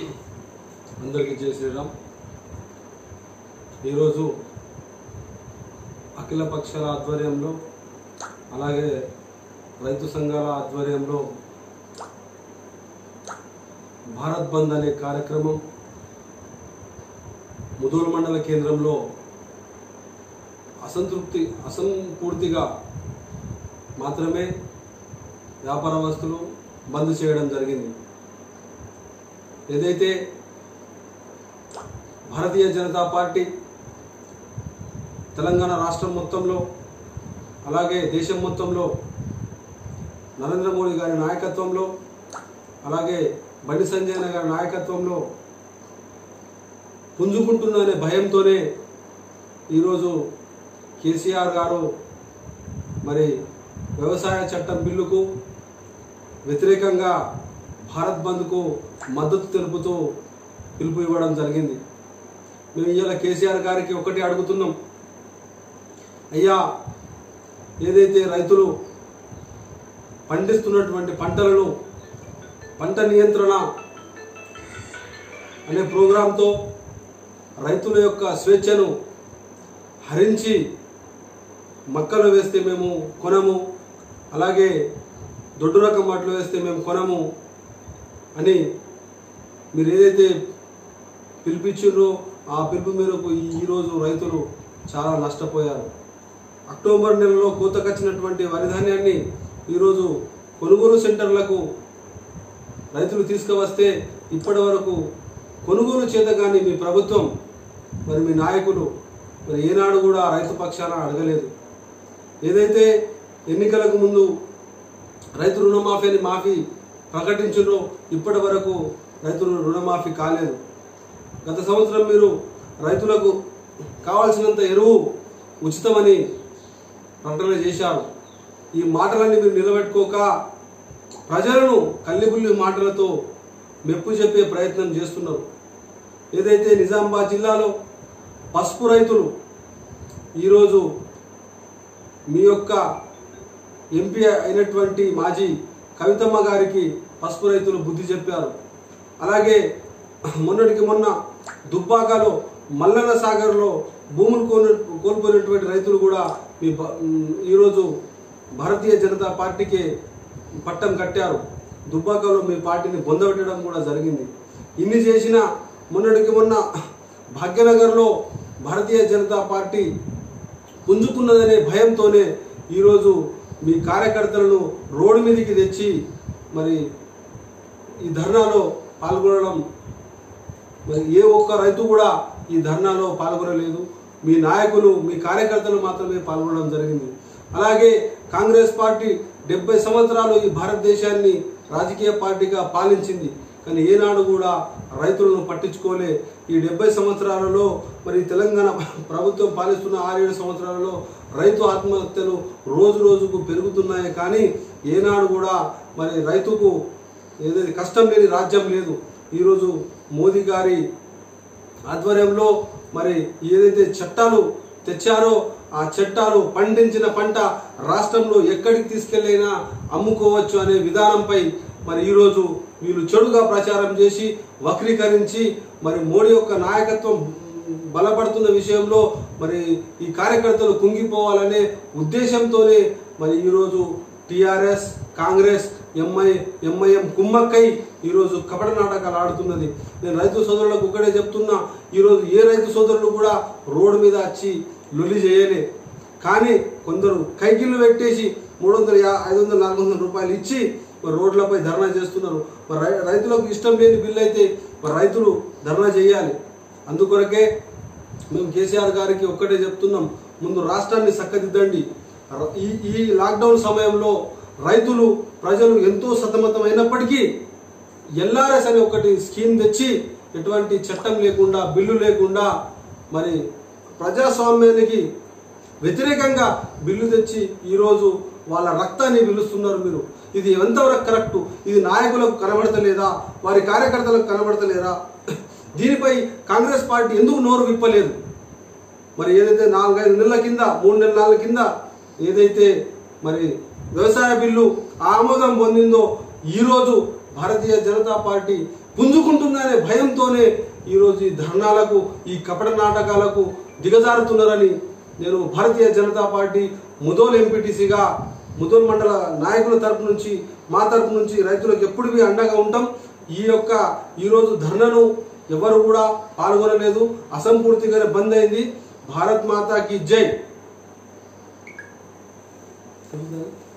అందరికీ జై శ్రీరామ్ ఈరోజు అఖిల పక్షాల ఆధ్వర్యంలో అలాగే రైతు సంఘాల ఆధ్వర్యంలో భారత్ బంద్ అనే కార్యక్రమం ముదూరు మండల కేంద్రంలో అసంతృప్తి అసంపూర్తిగా మాత్రమే వ్యాపార వస్తువులు బంద్ చేయడం జరిగింది ఏదైతే భారతీయ జనతా పార్టీ తెలంగాణ రాష్ట్రం మొత్తంలో అలాగే దేశం మొత్తంలో నరేంద్ర మోడీ గారి నాయకత్వంలో అలాగే బండి సంజయ్ గారి నాయకత్వంలో పుంజుకుంటుందనే భయంతోనే ఈరోజు కేసీఆర్ గారు మరి వ్యవసాయ చట్టం బిల్లుకు వ్యతిరేకంగా భారత్ బంద్కు మద్దతు తెలుపుతూ పిలుపు ఇవ్వడం జరిగింది మేము ఇవాళ కేసీఆర్ గారికి ఒకటి అడుగుతున్నాం అయ్యా ఏదైతే రైతులు పండిస్తున్నటువంటి పంటలను పంట నియంత్రణ అనే ప్రోగ్రాంతో రైతుల యొక్క స్వేచ్ఛను హరించి మక్కలు వేస్తే మేము కొనము అలాగే దొడ్డు రకం వడ్లు వేస్తే మేము కొనము అని మీరు ఏదైతే పిలిపించారో ఆ పిలుపు మేరకు ఈ- ఈరోజు రైతులు చాలా నష్టపోయారు అక్టోబర్ నెలలో కోతకొచ్చినటువంటి వరి ధాన్యాన్ని ఈరోజు కొనుగోలు సెంటర్లకు రైతులు తీసుకువస్తే ఇప్పటి వరకు కొనుగోలు చేత కానీ మీ ప్రభుత్వం మరి మీ నాయకులు మరి ఏనాడు కూడా రైతు పక్షాన అడగలేదు ఏదైతే ఎన్నికలకు ముందు రైతు రుణమాఫీ అని మాఫీ ప్రకటించారో ఇప్పటి వరకు రైతులు రుణమాఫీ కాలేదు గత సంవత్సరం మీరు రైతులకు కావాల్సినంత ఎరువు ఉచితమని ప్రకటన చేశారు ఈ మాటలన్నీ మీరు నిలబెట్టుకోక ప్రజలను కల్లిబుల్లి మాటలతో మెప్పు చెప్పే ప్రయత్నం చేస్తున్నారు ఏదైతే నిజామాబాద్ జిల్లాలో పసుపు రైతులు ఈరోజు మీ యొక్క ఎంపీ అయినటువంటి మాజీ కవితమ్మ గారికి పసుపు రైతులు బుద్ధి చెప్పారు అలాగే మొన్నటికి మొన్న దుబ్బాకలో మల్లన్న సాగర్లో భూములు కోను కోల్పోయినటువంటి రైతులు కూడా మీ బ- మ్, ఈరోజు భారతీయ జనతా పార్టీకి పట్టం కట్టారు దుబ్బాకలో మీ పార్టీని బొందబెట్టడం కూడా జరిగింది ఇన్ని చేసిన మొన్నటికి మొన్న భాగ్యనగర్లో భారతీయ జనతా పార్టీ పుంజుకున్నదనే భయంతోనే ఈరోజు మీ కార్యకర్తలను రోడ్డు మీదకి తెచ్చి మరి ఈ ధర్నాలో పాల్గొనడం మరి ఏ ఒక్క రైతు కూడా ఈ ధర్నాలో పాల్గొనలేదు మీ నాయకులు మీ కార్యకర్తలు మాత్రమే పాల్గొనడం జరిగింది అలాగే కాంగ్రెస్ పార్టీ డెబ్బై సంవత్సరాలు ఈ భారతదేశాన్ని రాజకీయ పార్టీగా పాలించింది కానీ ఏనాడు కూడా రైతులను పట్టించుకోలే ఈ డెబ్బై సంవత్సరాలలో మరి తెలంగాణ ప్రభుత్వం పాలిస్తున్న ఆరేడు సంవత్సరాలలో రైతు ఆత్మహత్యలు రోజు రోజుకు పెరుగుతున్నాయి కానీ ఏనాడు కూడా మరి రైతుకు ఏదైతే కష్టం లేని రాజ్యం లేదు ఈరోజు మోదీ గారి ఆధ్వర్యంలో మరి ఏదైతే చట్టాలు తెచ్చారో ఆ చట్టాలు పండించిన పంట రాష్ట్రంలో ఎక్కడికి తీసుకెళ్ళైనా అమ్ముకోవచ్చు అనే విధానంపై మరి ఈరోజు వీళ్ళు చెడుగా ప్రచారం చేసి వక్రీకరించి మరి మోడీ యొక్క నాయకత్వం బలపడుతున్న విషయంలో మరి ఈ కార్యకర్తలు కుంగిపోవాలనే ఉద్దేశంతోనే మరి ఈరోజు టిఆర్ఎస్ కాంగ్రెస్ ఎంఐ ఎంఐఎం కుమ్మక్కై ఈరోజు కపట నాటకాలు ఆడుతున్నది నేను రైతు సోదరులకు ఒకటే చెప్తున్నా ఈరోజు ఏ రైతు సోదరులు కూడా రోడ్డు మీద వచ్చి లొల్లి చేయలే కానీ కొందరు కైకిళ్ళు పెట్టేసి మూడు వందల యా ఐదు వందల నాలుగు వందల రూపాయలు ఇచ్చి మరి రోడ్లపై ధర్నా చేస్తున్నారు మరి రై- రైతులకు ఇష్టం లేని బిల్లు అయితే మరి రైతులు ధర్నా చేయాలి అందుకొరకే మేము కేసీఆర్ గారికి ఒక్కటే చెప్తున్నాం ముందు రాష్ట్రాన్ని చక్కదిద్దండి ర- ఈ ఈ లాక్డౌన్ సమయంలో రైతులు ప్రజలు ఎంతో సతమతం అయినప్పటికీ ఎల్ఆర్ఎస్ అనే ఒకటి స్కీమ్ తెచ్చి ఎటువంటి చట్టం లేకుండా బిల్లు లేకుండా మరి ప్రజాస్వామ్యానికి వ్యతిరేకంగా బిల్లు తెచ్చి ఈరోజు వాళ్ళ రక్తాన్ని పిలుస్తున్నారు మీరు ఇది ఎంతవరకు కరెక్ట్ ఇది నాయకులకు కనబడతలేదా వారి కార్యకర్తలకు కనబడతలేదా దీనిపై కాంగ్రెస్ పార్టీ ఎందుకు నోరు విప్పలేదు మరి ఏదైతే నాలుగైదు నెలల కింద మూడు నెలల నాలుగు కింద ఏదైతే మరి వ్యవసాయ బిల్లు ఆమోదం పొందిందో ఈరోజు భారతీయ జనతా పార్టీ పుంజుకుంటుందనే భయంతోనే ఈరోజు ఈ ధర్నాలకు ఈ కపట నాటకాలకు దిగజారుతున్నారని నేను భారతీయ జనతా పార్టీ ముదోల్ ఎంపీటీసీగా ముదోల్ మండల నాయకుల తరపు నుంచి మా తరపు నుంచి రైతులకు ఎప్పుడు అండగా ఉంటాం ఈ యొక్క ఈరోజు ధర్నను ఎవరు కూడా పాల్గొనలేదు అసంపూర్తిగానే బంద్ అయింది భారత్ మాతాకి జై